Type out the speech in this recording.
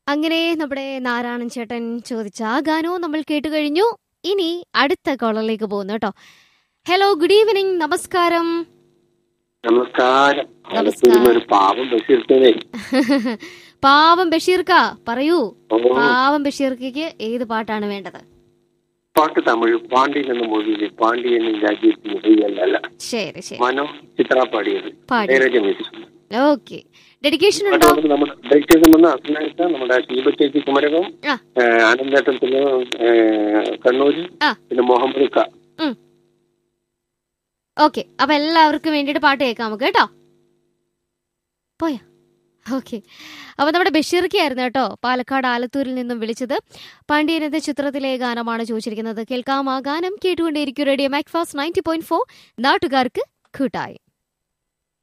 അങ്ങനെ നമ്മുടെ നാരായണൻ ചേട്ടൻ ചോദിച്ച ആ ഗാനവും നമ്മൾ കേട്ടു കഴിഞ്ഞു ഇനി അടുത്ത കോളറിലേക്ക് പോകുന്നു കേട്ടോ ഹലോ ഗുഡ് ഈവനിങ് നമസ്കാരം നമസ്കാരം നമസ്കാരം. ഒരു പാവം ബഷീർക്കനെ പാവം ബഷീർക്ക പറയൂ പാവം ബഷീർക്കയ്ക്ക് ഏത് പാട്ടാണ് വേണ്ടത് പാട്ട് തമിഴ് പാണ്ഡ്യൻ എന്ന മൊഴിയില് പാണ്ഡ്യൻ രാജ്യത്തിന് ഹൃദയല്ല ശരി ശരി മനോ ചിത്ര പാടിയത് പാടി നേരജ മ്യൂസിക് ഓക്കെ ഡെഡിക്കേഷൻ ഉണ്ടോ അതുകൊണ്ട് നമ്മുടെ ഡയറ്റീഷ്യൻ വന്ന അസ്നായിട്ട് നമ്മുടെ ശീബ ചേച്ചി കുമരകം ആ. ആനന്ദേട്ടത്തിന് കണ്ണൂര് ആ. പിന്നെ മുഹമ്മദ് ക ഓക്കെ അപ്പൊ എല്ലാവർക്കും വേണ്ടിയിട്ട് പാട്ട് കേൾക്കാം നമുക്ക് കേട്ടോ പോയാ ഓക്കെ അപ്പൊ നമ്മുടെ ബഷീർക്കായിരുന്നു കേട്ടോ പാലക്കാട് ആലത്തൂരിൽ നിന്നും വിളിച്ചത് പാണ്ഡ്യൻ എന്ന ചിത്രത്തിലെ ഗാനമാണ് ചോദിച്ചിരിക്കുന്നത് കേൾക്കാം ആ ഗാനം കേട്ടുകൊണ്ടേയിരിക്കും radio Macfast ninety point four നാട്ടുകാർക്ക് കൂട്ടായി